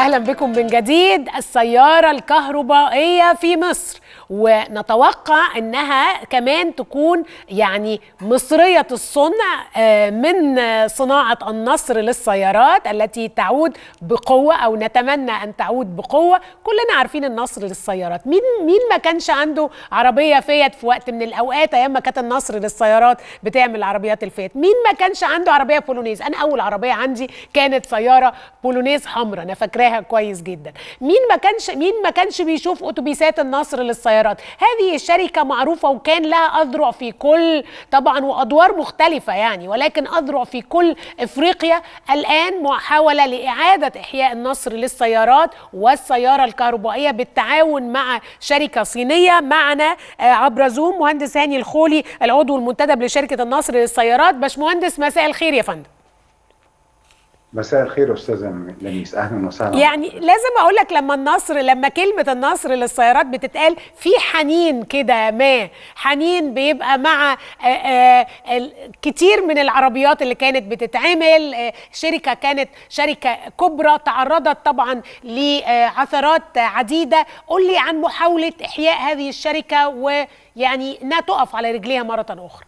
واهلا بكم من جديد السياره الكهربائيه في مصر ونتوقع انها كمان تكون يعني مصريه الصنع آه، من صناعه النصر للسيارات التي تعود بقوه او نتمنى ان تعود بقوه كلنا عارفين النصر للسيارات مين مين ما كانش عنده عربيه فيات في وقت من الاوقات ايام ما كانت النصر للسيارات بتعمل عربيات الفيات مين ما كانش عنده عربيه بولونيز انا اول عربيه عندي كانت سياره بولونيز حمراء انا فاكراها كويس جدا مين ما كانش مين ما كانش بيشوف اتوبيسات النصر للسيارات هذه الشركه معروفه وكان لها اذرع في كل طبعا وادوار مختلفه يعني ولكن اذرع في كل افريقيا الان محاوله لاعاده احياء النصر للسيارات والسياره الكهربائيه بالتعاون مع شركه صينيه معنا آه، عبر زوم مهندس هاني الخولي العضو المنتدب لشركه النصر للسيارات باشمهندس مساء الخير يا فندم مساء الخير استاذه لميس اهلا وسهلا يعني لازم اقول لك لما النصر لما كلمه النصر للسيارات بتتقال في حنين كده ما حنين بيبقى مع آه، آه، ال- كتير من العربيات اللي كانت بتتعمل آه، شركه كانت شركه كبرى تعرضت طبعا لعثرات عديده قول لي عن محاوله احياء هذه الشركه ويعني انها تقف على رجليها مره اخرى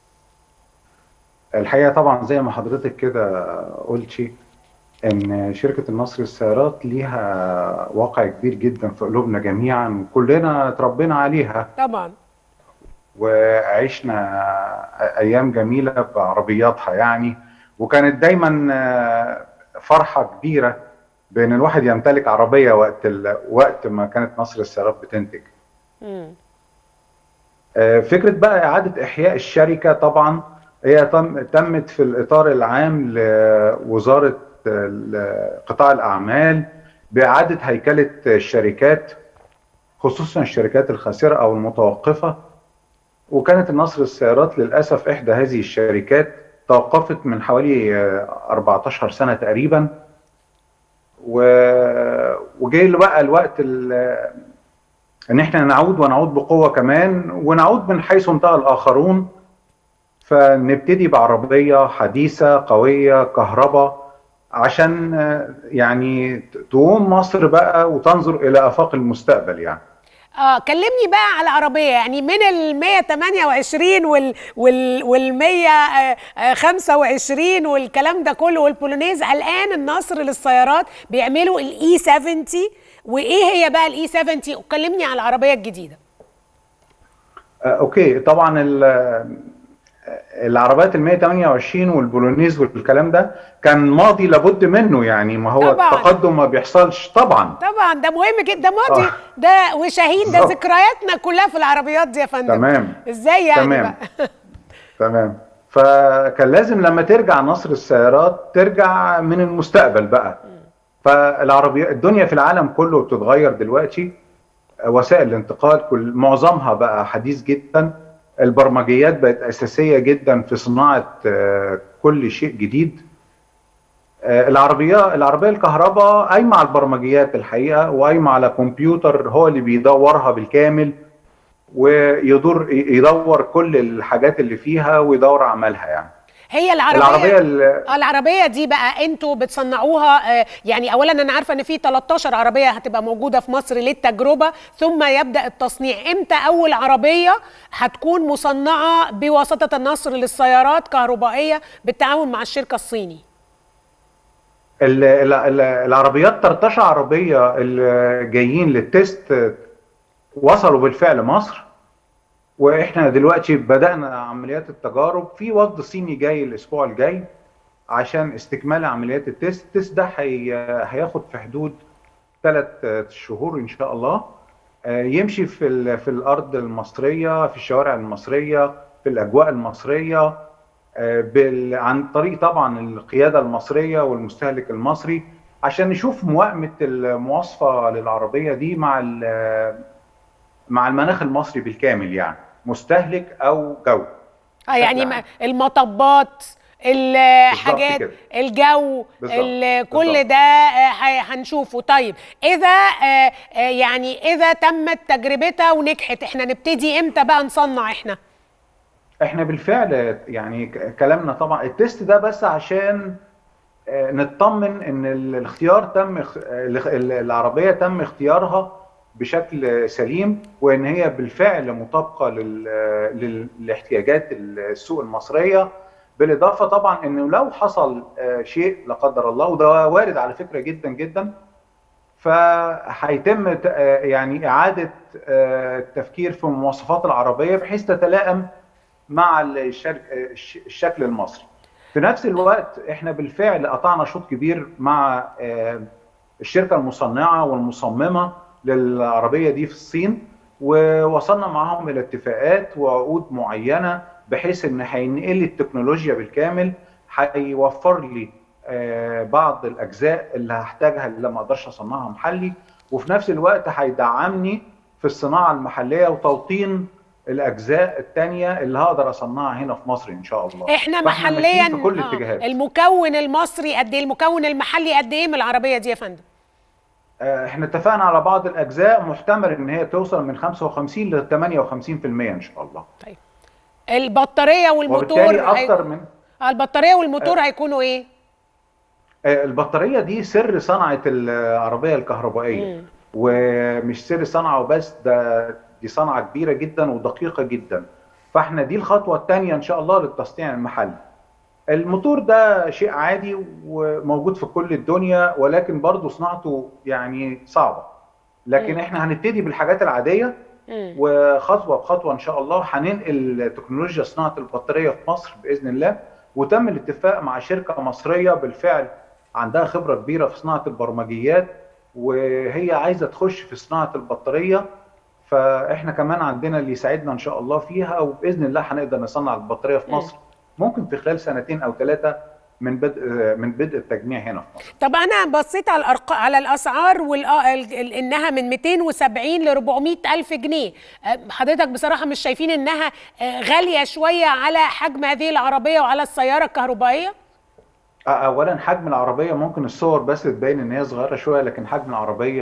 الحقيقه طبعا زي ما حضرتك كده قلتي ان شركه النصر للسيارات ليها واقع كبير جدا في قلوبنا جميعا وكلنا اتربينا عليها طبعا وعشنا ايام جميله بعربياتها يعني وكانت دايما فرحه كبيره بان الواحد يمتلك عربيه وقت ال... وقت ما كانت نصر السيارات بتنتج مم. آه، فكرة بقى إعادة إحياء الشركة طبعا هي تم تمت في الإطار العام لوزارة ال- قطاع الأعمال بإعادة هيكلة الشركات خصوصا الشركات الخاسرة أو المتوقفة وكانت النصر للسيارات للأسف إحدى هذه الشركات توقفت من حوالي آه، 14 سنة تقريبا و- وجاي بقى الوقت ال- ان احنا نعود ونعود بقوه كمان ونعود من حيث انتهى الاخرون فنبتدي بعربيه حديثه قويه كهرباء عشان آه، يعني تقوم مصر بقى وتنظر الى افاق المستقبل يعني اه كلمني بقى على العربيه يعني من ال 128 وال وال وال 125 والكلام ده كله والبولونيز الان النصر للسيارات بيعملوا الاي 70 وايه هي بقى الاي 70 وكلمني على العربيه الجديده آه، اوكي طبعا ال- آه، العربيات ال 128 والبولونيز والكلام ده كان ماضي لابد منه يعني ما هو طبعاً. التقدم ما بيحصلش طبعا طبعا ده مهم جدا ده ماضي آه. ده وشاهين ده بالظبط. ذكرياتنا كلها في العربيات دي يا فندم تمام. ازاي يعني تمام. بقى تمام فكان لازم لما ترجع نصر السيارات ترجع من المستقبل بقى فالعربية الدنيا في العالم كله بتتغير دلوقتي وسائل الانتقال كل معظمها بقى حديث جدا البرمجيات بقت أساسية جدا في صناعة آه، كل شيء جديد آه، العربية العربية الكهرباء قايمة على البرمجيات الحقيقة وقايمة على كمبيوتر هو اللي بيدورها بالكامل ويدور يدور كل الحاجات اللي فيها ويدور اعمالها يعني هي العربيه العربيه ال- آه، العربيه دي بقى انتوا بتصنعوها آه، يعني اولا انا عارفه ان في 13 عربيه هتبقى موجوده في مصر للتجربه ثم يبدا التصنيع امتى اول عربيه هتكون مصنعه بواسطه النصر للسيارات كهربائيه بالتعاون مع الشركه الصيني ال- ال- ال- العربيات 13 عربيه اللي جايين للتست وصلوا بالفعل مصر واحنا دلوقتي بدانا عمليات التجارب في وفد صيني جاي الاسبوع الجاي عشان استكمال عمليات التست التست ده هي- هياخد في حدود ثلاث شهور ان شاء الله آه، يمشي في ال- في الارض المصريه في الشوارع المصريه في الاجواء المصريه آه، بال- عن طريق طبعا القياده المصريه والمستهلك المصري عشان نشوف موائمه المواصفه للعربيه دي مع ال- مع المناخ المصري بالكامل يعني مستهلك او جو اه يعني عام. ما- المطبات الحاجات كده. الجو بالظبط. ال- كل بالظبط. ده آه، ه- هنشوفه طيب اذا آه، آه، يعني اذا تمت تجربتها ونجحت احنا نبتدي امتى بقى نصنع احنا احنا بالفعل يعني ك- كلامنا طبعا التست ده بس عشان نطمن ان الاختيار تم العربيه تم اختيارها بشكل سليم وان هي بالفعل مطابقه لاحتياجات السوق المصريه بالاضافه طبعا انه لو حصل شيء لا قدر الله وده وارد على فكره جدا جدا فهيتم يعني اعاده التفكير في المواصفات العربيه بحيث تتلائم مع الشكل المصري. في نفس الوقت احنا بالفعل قطعنا شوط كبير مع الشركه المصنعه والمصممه للعربيه دي في الصين ووصلنا معاهم الى اتفاقات وعقود معينه بحيث ان هينقل لي التكنولوجيا بالكامل هيوفر لي بعض الاجزاء اللي هحتاجها اللي ما اقدرش اصنعها محلي وفي نفس الوقت هيدعمني في الصناعه المحليه وتوطين الاجزاء الثانيه اللي هقدر اصنعها هنا في مصر ان شاء الله احنا محليا في كل الاتجاهات المكون المصري قد ايه المكون المحلي قد ايه من العربيه دي يا فندم احنا اتفقنا على بعض الاجزاء محتمل ان هي توصل من 55 ل 58% ان شاء الله طيب البطاريه والموتور وبالتالي اكتر من البطاريه والموتور هيكونوا ايه البطاريه دي سر صنعه العربيه الكهربائيه مم. ومش سر صنعه وبس ده دي صنعه كبيره جدا ودقيقه جدا فاحنا دي الخطوه الثانيه ان شاء الله للتصنيع المحلي الموتور ده شيء عادي وموجود في كل الدنيا ولكن برضه صناعته يعني صعبه لكن م. احنا هنبتدي بالحاجات العاديه م. وخطوه بخطوه ان شاء الله هننقل تكنولوجيا صناعه البطاريه في مصر باذن الله وتم الاتفاق مع شركه مصريه بالفعل عندها خبره كبيره في صناعه البرمجيات وهي عايزه تخش في صناعه البطاريه فاحنا كمان عندنا اللي يساعدنا ان شاء الله فيها وباذن الله هنقدر نصنع البطاريه في مصر ممكن في خلال سنتين او ثلاثه من بدء من بدء التجميع هنا في مصر. طب انا بصيت على الأرق... على الاسعار وال... انها من 270 ل 400 الف جنيه حضرتك بصراحه مش شايفين انها غاليه شويه على حجم هذه العربيه وعلى السياره الكهربائيه؟ اولا حجم العربيه ممكن الصور بس تبين ان هي صغيره شويه لكن حجم العربيه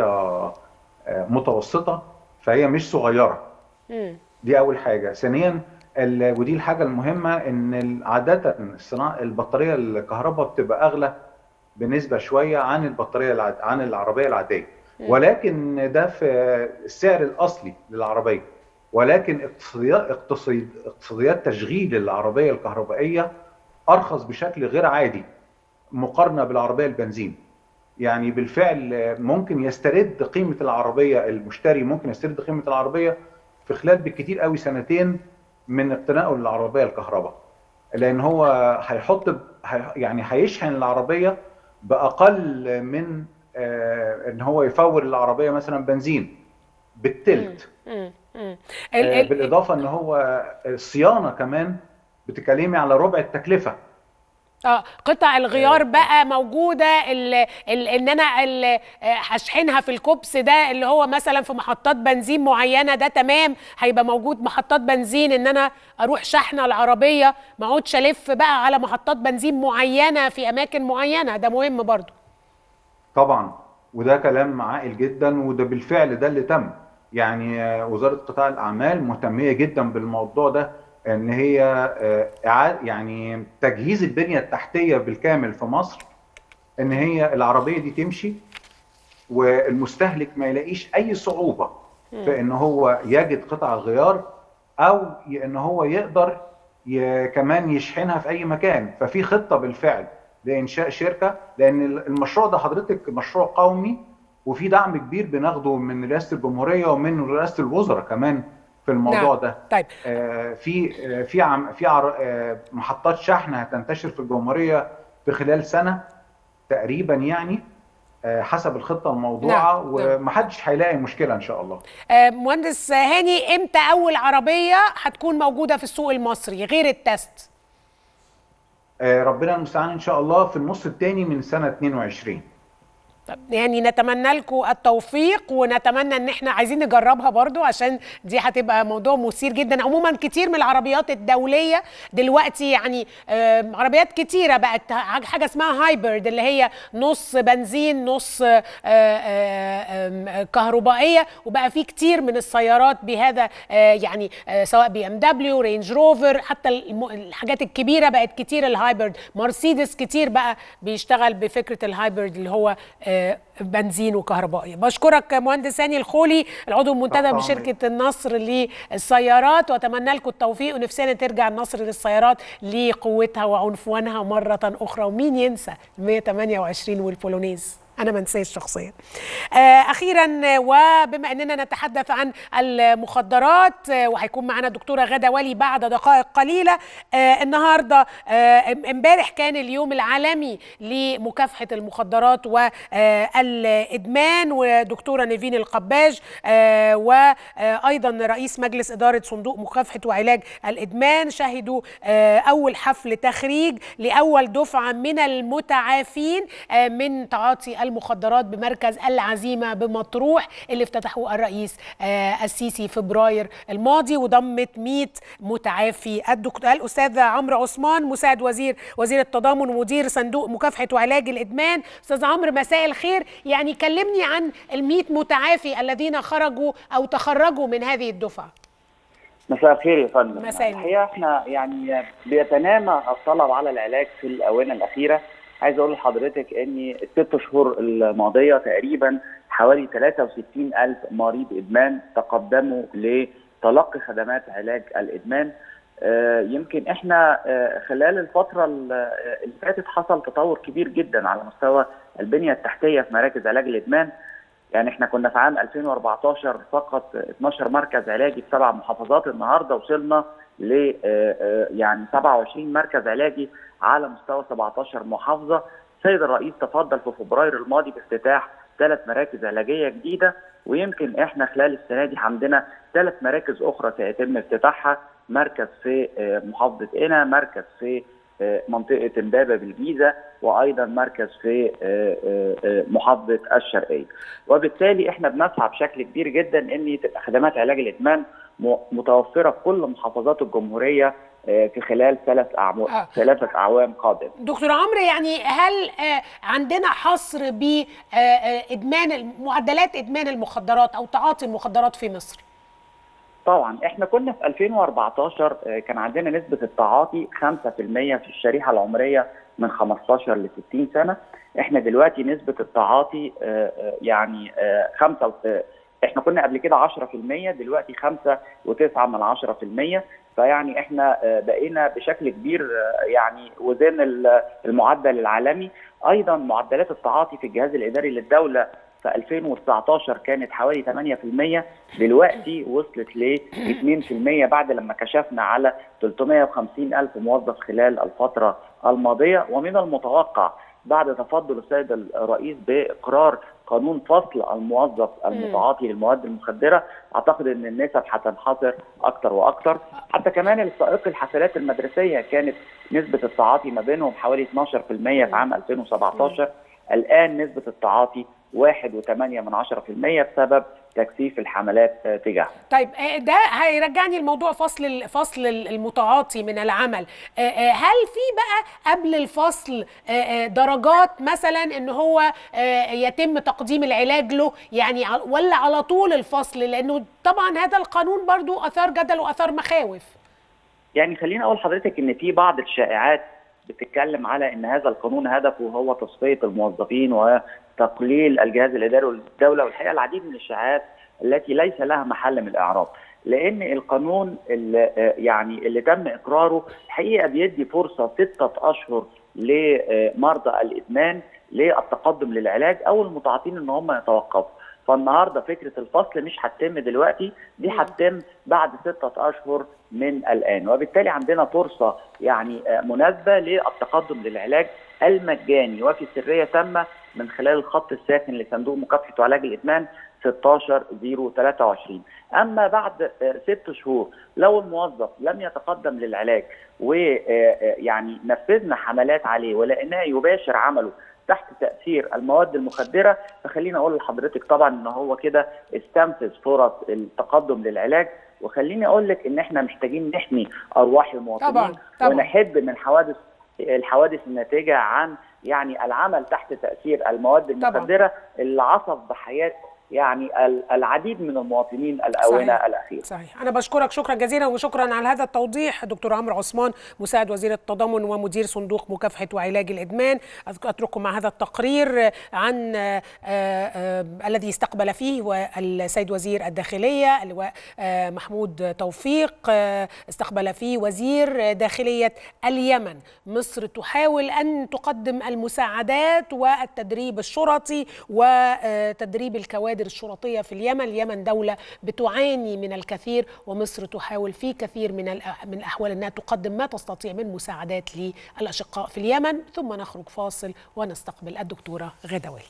متوسطه فهي مش صغيره. م. دي اول حاجه، ثانيا ودي الحاجه المهمه ان عاده الصناعه البطاريه الكهرباء بتبقى اغلى بنسبه شويه عن البطاريه العد... عن العربيه العاديه ولكن ده في السعر الاصلي للعربيه ولكن اقتصاديات اقتصاد اقتصاديات تشغيل العربيه الكهربائيه ارخص بشكل غير عادي مقارنه بالعربيه البنزين يعني بالفعل ممكن يسترد قيمه العربيه المشتري ممكن يسترد قيمه العربيه في خلال بالكثير قوي سنتين من اقتنائه للعربيه الكهرباء لان هو هيحط يعني هيشحن العربيه باقل من آه ان هو يفور العربيه مثلا بنزين بالتلت آه بالاضافه ان هو الصيانه كمان بتكلمي على ربع التكلفه اه قطع الغيار بقى موجوده ال ال ان انا هشحنها في الكوبس ده اللي هو مثلا في محطات بنزين معينه ده تمام هيبقى موجود محطات بنزين ان انا اروح شحنه العربيه ما اقعدش الف بقى على محطات بنزين معينه في اماكن معينه ده مهم برضو طبعا وده كلام عاقل جدا وده بالفعل ده اللي تم يعني وزاره قطاع الاعمال مهتميه جدا بالموضوع ده ان هي يعني تجهيز البنيه التحتيه بالكامل في مصر ان هي العربيه دي تمشي والمستهلك ما يلاقيش اي صعوبه في ان هو يجد قطع الغيار او ان هو يقدر كمان يشحنها في اي مكان ففي خطه بالفعل لانشاء شركه لان المشروع ده حضرتك مشروع قومي وفي دعم كبير بناخده من رئاسه الجمهوريه ومن رئاسه الوزراء كمان في الموضوع نعم. ده طيب آه في آه في عم في آه محطات شحن هتنتشر في الجمهوريه في خلال سنه تقريبا يعني آه حسب الخطه الموضوعه نعم. ومحدش هيلاقي مشكله ان شاء الله آه مهندس هاني امتى اول عربيه هتكون موجوده في السوق المصري غير التست آه ربنا المستعان ان شاء الله في النص الثاني من سنه 22 طب يعني نتمنى لكم التوفيق ونتمنى ان احنا عايزين نجربها برضو عشان دي هتبقى موضوع مثير جدا عموما كتير من العربيات الدوليه دلوقتي يعني آه عربيات كتيره بقت حاجه اسمها هايبرد اللي هي نص بنزين نص آه آه كهربائيه وبقى في كتير من السيارات بهذا يعني سواء بي ام دبليو رينج روفر حتى الحاجات الكبيره بقت كتير الهايبرد مرسيدس كتير بقى بيشتغل بفكره الهايبرد اللي هو بنزين وكهربائي بشكرك مهندس هاني الخولي العضو المنتدب بشركه النصر للسيارات واتمنى لكم التوفيق ونفسنا ترجع النصر للسيارات لقوتها وعنفوانها مره اخرى ومين ينسى 128 والبولونيز انا ما انساش شخصيا اخيرا وبما اننا نتحدث عن المخدرات وهيكون معنا دكتوره غدا ولي بعد دقائق قليله النهارده امبارح كان اليوم العالمي لمكافحه المخدرات والادمان ودكتوره نيفين القباج وايضا رئيس مجلس اداره صندوق مكافحه وعلاج الادمان شهدوا اول حفل تخريج لاول دفعه من المتعافين من تعاطي المخدرات بمركز العزيمة بمطروح اللي افتتحه الرئيس آه السيسي فبراير الماضي وضمت 100 متعافي الدكتور الأستاذ عمرو عثمان مساعد وزير وزير التضامن ومدير صندوق مكافحة وعلاج الإدمان أستاذ عمرو مساء الخير يعني كلمني عن ال 100 متعافي الذين خرجوا أو تخرجوا من هذه الدفعة مساء الخير يا فندم مساء الحقيقه احنا يعني بيتنامى الطلب على العلاج في الاونه الاخيره عايز اقول لحضرتك ان الست شهور الماضيه تقريبا حوالي 63 الف مريض ادمان تقدموا لتلقي خدمات علاج الادمان آه يمكن احنا آه خلال الفتره اللي فاتت حصل تطور كبير جدا على مستوى البنيه التحتيه في مراكز علاج الادمان يعني احنا كنا في عام 2014 فقط 12 مركز علاجي في سبع محافظات النهارده وصلنا ل يعني 27 مركز علاجي على مستوى 17 محافظه السيد الرئيس تفضل في فبراير الماضي بافتتاح ثلاث مراكز علاجيه جديده ويمكن احنا خلال السنه دي عندنا ثلاث مراكز اخرى سيتم افتتاحها مركز في محافظه قنا مركز في منطقه امبابه بالجيزه وايضا مركز في محافظه الشرقيه وبالتالي احنا بنسعى بشكل كبير جدا ان تبقى خدمات علاج الادمان متوفره في كل محافظات الجمهوريه في خلال ثلاث اعوام آه. ثلاثه اعوام قادمه. دكتور عمرو يعني هل عندنا حصر بادمان معدلات ادمان المخدرات او تعاطي المخدرات في مصر؟ طبعا احنا كنا في 2014 كان عندنا نسبه التعاطي 5% في الشريحه العمريه من 15 ل 60 سنه احنا دلوقتي نسبه التعاطي يعني 5 احنا كنا قبل كده 10% دلوقتي 5 و9 من 10% فيعني احنا بقينا بشكل كبير يعني وزن المعدل العالمي ايضا معدلات التعاطي في الجهاز الاداري للدوله في 2019 كانت حوالي 8% دلوقتي وصلت ل 2% بعد لما كشفنا على 350 ألف موظف خلال الفترة الماضية ومن المتوقع بعد تفضل السيد الرئيس بإقرار قانون فصل الموظف المتعاطي للمواد المخدره اعتقد ان النسب هتنحصر اكتر واكتر حتى كمان السائق الحافلات المدرسيه كانت نسبه التعاطي ما بينهم حوالي 12% في عام 2017 الان نسبه التعاطي 1.8 من 10% بسبب تكثيف الحملات تجاههم. طيب ده هيرجعني لموضوع فصل فصل المتعاطي من العمل، هل في بقى قبل الفصل درجات مثلا ان هو يتم تقديم العلاج له يعني ولا على طول الفصل لانه طبعا هذا القانون برضو اثار جدل واثار مخاوف. يعني خليني اقول لحضرتك ان في بعض الشائعات بتتكلم على ان هذا القانون هدفه هو تصفيه الموظفين وتقليل الجهاز الاداري للدوله والحقيقه العديد من الشائعات التي ليس لها محل من الاعراب لان القانون اللي يعني اللي تم اقراره الحقيقه بيدي فرصه سته اشهر لمرضى الادمان للتقدم للعلاج او المتعاطين ان هم يتوقفوا فالنهارده فكره الفصل مش هتتم دلوقتي دي هتتم بعد ستة اشهر من الان وبالتالي عندنا فرصه يعني مناسبه للتقدم للعلاج المجاني وفي سريه تامه من خلال الخط الساخن لصندوق مكافحه وعلاج الادمان 16023 اما بعد ست شهور لو الموظف لم يتقدم للعلاج ويعني نفذنا حملات عليه ولقيناه يباشر عمله تحت تاثير المواد المخدره فخليني اقول لحضرتك طبعا ان هو كده استنفذ فرص التقدم للعلاج وخليني اقول لك ان احنا محتاجين نحمي ارواح المواطنين طبعاً، طبعاً. ونحد من حوادث الحوادث الناتجه عن يعني العمل تحت تاثير المواد المخدره اللي عصف بحياه يعني ال- العديد من المواطنين الاونه صحيح. الاخيره صحيح أنا بشكرك شكرا جزيلا وشكرا على هذا التوضيح دكتور عمرو عثمان مساعد وزير التضامن ومدير صندوق مكافحة وعلاج الإدمان أترك- أترككم مع هذا التقرير عن آه، آه، الذي استقبل فيه والسيد وزير الداخلية اللواء آه، محمود توفيق آه، استقبل فيه وزير داخلية اليمن مصر تحاول أن تقدم المساعدات والتدريب الشرطي وتدريب الكوادر الشرطية في اليمن اليمن دولة بتعاني من الكثير ومصر تحاول في كثير من الأ- من الأحوال أنها تقدم ما تستطيع من مساعدات للأشقاء في اليمن ثم نخرج فاصل ونستقبل الدكتورة غدا ولي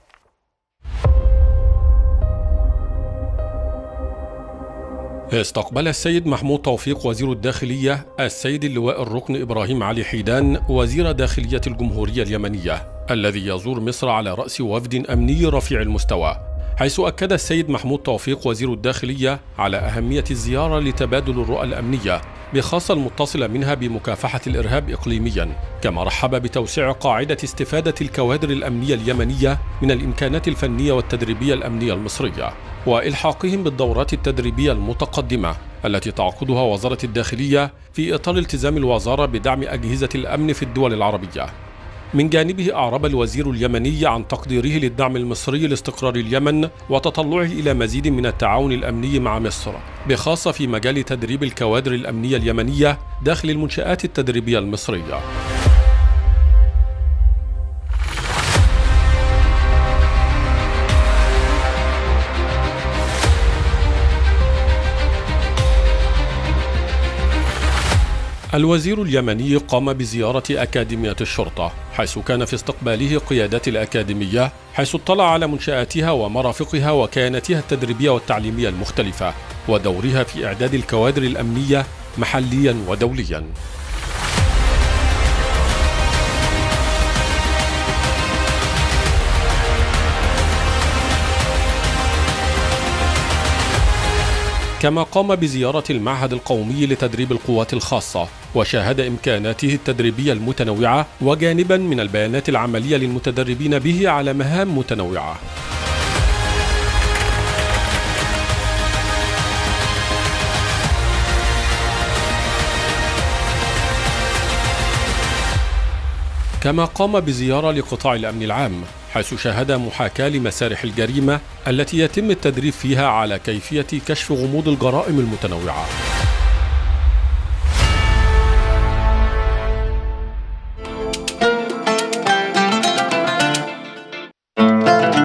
استقبل السيد محمود توفيق وزير الداخلية السيد اللواء الركن إبراهيم علي حيدان وزير داخلية الجمهورية اليمنية الذي يزور مصر على رأس وفد أمني رفيع المستوى حيث أكد السيد محمود توفيق وزير الداخلية على أهمية الزيارة لتبادل الرؤى الأمنية بخاصة المتصلة منها بمكافحة الإرهاب إقليميا كما رحب بتوسيع قاعدة استفادة الكوادر الأمنية اليمنية من الإمكانات الفنية والتدريبية الأمنية المصرية وإلحاقهم بالدورات التدريبية المتقدمة التي تعقدها وزارة الداخلية في إطار التزام الوزارة بدعم أجهزة الأمن في الدول العربية من جانبه أعرب الوزير اليمني عن تقديره للدعم المصري لاستقرار اليمن وتطلعه إلى مزيد من التعاون الأمني مع مصر بخاصة في مجال تدريب الكوادر الأمنية اليمنية داخل المنشآت التدريبية المصرية الوزير اليمني قام بزيارة أكاديمية الشرطة حيث كان في استقباله قيادات الأكاديمية حيث اطلع على منشآتها ومرافقها وكياناتها التدريبية والتعليمية المختلفة ودورها في إعداد الكوادر الأمنية محليا ودوليا كما قام بزيارة المعهد القومي لتدريب القوات الخاصة وشاهد إمكاناته التدريبية المتنوعة وجانبا من البيانات العملية للمتدربين به على مهام متنوعة كما قام بزيارة لقطاع الأمن العام حيث شاهد محاكاة لمسارح الجريمة التي يتم التدريب فيها على كيفية كشف غموض الجرائم المتنوعة